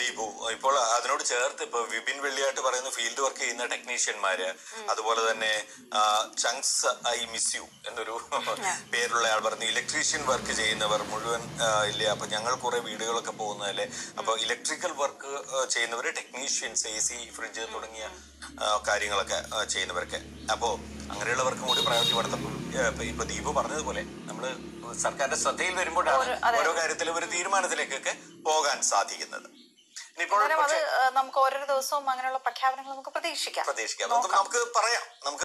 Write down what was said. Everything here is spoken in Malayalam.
ദീപു ഇപ്പോൾ അതിനോട് ചേർത്ത് ഇപ്പൊ വിപിൻ വെള്ളിയായിട്ട് പറയുന്ന ഫീൽഡ് വർക്ക് ചെയ്യുന്ന ടെക്നീഷ്യന്മാര് അതുപോലെ തന്നെ ആ, ചങ്സ് ഐ മിസ് യു എന്നൊരു പേരുള്ള ആൾ പറഞ്ഞു ഇലക്ട്രീഷ്യൻ വർക്ക് ചെയ്യുന്നവർ മുഴുവൻ ആ, ഇല്ല അപ്പൊ ഞങ്ങൾ കുറെ വീടുകളൊക്കെ പോകുന്നതല്ലേ അപ്പൊ ഇലക്ട്രിക്കൽ വർക്ക് ചെയ്യുന്നവര് ടെക്നീഷ്യൻസ് എ സി ഫ്രിഡ്ജ് തുടങ്ങിയ ആ, കാര്യങ്ങളൊക്കെ ആ, ചെയ്യുന്നവരൊക്കെ അപ്പോ അങ്ങനെയുള്ളവർക്കും കൂടി പ്രയോറിറ്റി കൊടുത്തപ്പോൾ ഇപ്പൊ ദീപു പറഞ്ഞതുപോലെ നമ്മള് സർക്കാരിന്റെ ശ്രദ്ധയിൽ വരുമ്പോഴാണ് ഒരു- അതെ. ഓരോ കാര്യത്തിലും ഒരു തീരുമാനത്തിലേക്കൊക്കെ പോകാൻ സാധിക്കുന്നത് ഇനിയിപ്പോൾ എന്തായാലും അത് പക്ഷേ ഏഹ്, നമുക്ക് ഓരോ ദിവസവും അങ്ങനെയുള്ള പ്രഖ്യാപനങ്ങൾ നമുക്ക് പ്രതീക്ഷിക്കാം പ്രതീക്ഷിക്കാം നമുക്ക് നമുക്ക് പറയാം നമുക്ക്